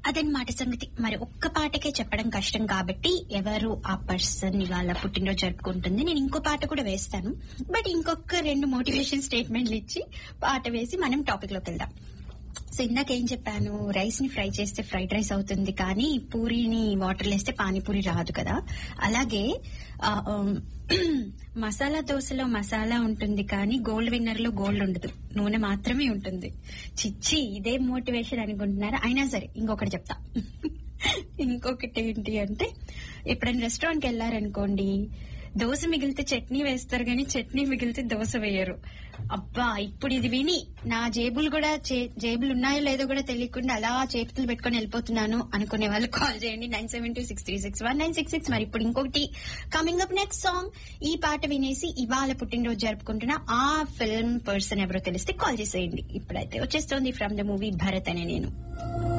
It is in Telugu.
అదనమాట సంగతి మరి ఒక్క పాటకే చెప్పడం కష్టం కాబట్టి ఎవరు ఆ పర్సన్ ఇవాళ పుట్టినరోజు జరుపుకుంటుంది నేను ఇంకో పాట కూడా వేస్తాను బట్ ఇంకొక రెండు మోటివేషన్ స్టేట్మెంట్లు ఇచ్చి పాట వేసి మనం టాపిక్ లోకి వెళ్దాం సో ఇందాక ఏం చెప్పాను రైస్ ని ఫ్రై చేస్తే ఫ్రైడ్ రైస్ అవుతుంది కానీ పూరిని వాటర్ వేస్తే పానీపూరి రాదు కదా అలాగే ఆ, ఉమ్, మసాలా దోశలో మసాలా ఉంటుంది కానీ గోల్డ్ విన్నర్ లో గోల్డ్ ఉండదు నూనె మాత్రమే ఉంటుంది చిచ్చి ఇదే మోటివేషన్ అనుకుంటున్నారా అయినా సరే ఇంకొకటి చెప్తా ఇంకొకటి ఏంటి అంటే ఎప్పుడైనా రెస్టారెంట్ కి వెళ్ళారనుకోండి దోశ మిగిలితే చట్నీ వేస్తారు కానీ చట్నీ మిగిలితే దోశ వేయరు అబ్బా ఇప్పుడు ఇది విని నా జేబులు కూడా చే- జేబులు ఉన్నాయో లేదో కూడా తెలియకుండా అలా చేతులు పెట్టుకొని వెళ్ళిపోతున్నాను అనుకునే వాళ్ళు కాల్ చేయండి nine seven two six three six one nine six six మరి ఇప్పుడు ఇంకొకటి కమింగ్ అప్ నెక్స్ట్ సాంగ్ ఈ పాట వినేసి ఇవాళ పుట్టినరోజు జరుపుకుంటున్న ఆ ఫిల్మ్ పర్సన్ ఎవరో తెలిస్తే కాల్ చేసేయండి ఇప్పుడైతే వచ్చేస్తోంది ఫ్రమ్ ద మూవీ భరత్ అనే నేను